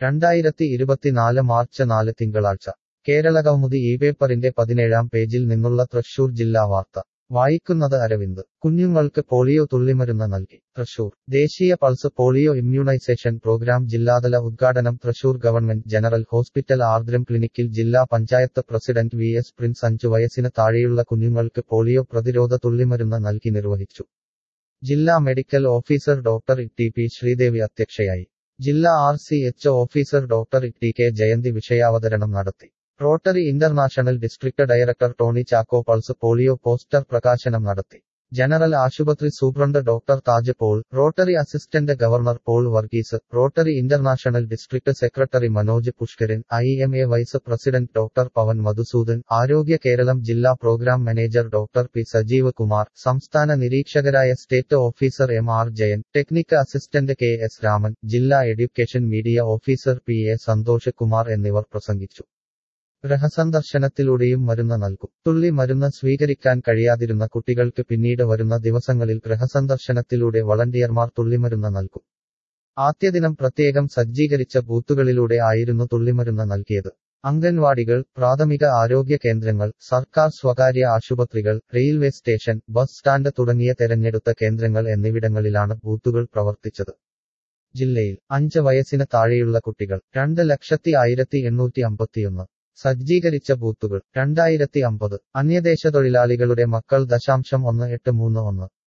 രണ്ടായിരത്തി ഇരുപത്തിനാല് മാർച്ച് നാല് തിങ്കളാഴ്ച കേരളകൗമുദി ഈ പേപ്പറിന്റെ പതിനേഴാം പേജിൽ നിന്നുള്ള തൃശൂർ ജില്ലാ വാർത്ത വായിക്കുന്നത് അരവിന്ദ് കുഞ്ഞുങ്ങൾക്ക് പോളിയോ തുള്ളിമരുന്ന് നൽകി തൃശൂർ ദേശീയ പൾസ് പോളിയോ ഇമ്മ്യൂണൈസേഷൻ പ്രോഗ്രാം ജില്ലാതല ഉദ്ഘാടനം Thrissur government general hospital Aardram ക്ലിനിക്കിൽ ജില്ലാ panchayat president V S Prince അഞ്ചു വയസ്സിന് താഴെയുള്ള കുഞ്ഞുങ്ങൾക്ക് പോളിയോ പ്രതിരോധ തുള്ളിമരുന്ന് നൽകി നിർവഹിച്ചു ജില്ലാ medical officer doctor T P Sreedevi അധ്യക്ഷയായി ജില്ലാ R C H officer doctor T K Jayanthi വിഷയാവതരണം നടത്തി Rotary International district director Tony Chacko pulse polio poster പ്രകാശനം നടത്തി ജനറൽ ആശുപത്രി superintendent doctor Taj Paul Rotary assistant governor Paul Varghese Rotary International district secretary Manoj Pushkaran I M A vice president doctor Pavan Madhusudan Arogya Keralam ജില്ലാ programme manager doctor P Sajeev Kumar സംസ്ഥാന നിരീക്ഷകരായ state officer M R Jayan technical assistant K S Raman ജില്ലാ education media officer P A Santhosh Kumar എന്നിവർ പ്രസംഗിച്ചു ഗൃഹസന്ദർശനത്തിലൂടെയും മരുന്ന് നൽകും തുള്ളി മരുന്ന് സ്വീകരിക്കാൻ കഴിയാതിരുന്ന കുട്ടികൾക്ക് പിന്നീട് വരുന്ന ദിവസങ്ങളിൽ ഗൃഹസന്ദർശനത്തിലൂടെ വളണ്ടിയർമാർ തുള്ളിമരുന്ന് നൽകും ആദ്യദിനം പ്രത്യേകം സജ്ജീകരിച്ച ബൂത്തുകളിലൂടെ ആയിരുന്നു തുള്ളിമരുന്ന് നൽകിയത് അംഗൻവാടികൾ പ്രാഥമിക ആരോഗ്യ കേന്ദ്രങ്ങൾ സർക്കാർ സ്വകാര്യ ആശുപത്രികൾ റെയിൽവേ സ്റ്റേഷൻ ബസ് സ്റ്റാൻഡ് തുടങ്ങിയ തെരഞ്ഞെടുത്ത കേന്ദ്രങ്ങൾ എന്നിവിടങ്ങളിലാണ് ബൂത്തുകൾ പ്രവർത്തിച്ചത് ജില്ലയിൽ അഞ്ച് വയസ്സിന് താഴെയുള്ള കുട്ടികൾ രണ്ട് ലക്ഷത്തി ആയിരത്തി എണ്ണൂറ്റി അമ്പത്തിയൊന്ന് സജ്ജീകരിച്ച ബൂത്തുകൾ രണ്ടായിരത്തി അമ്പത് അന്യദേശ തൊഴിലാളികളുടെ മക്കൾ ദശാംശം ഒന്ന് എട്ട് മൂന്ന് ഒന്ന്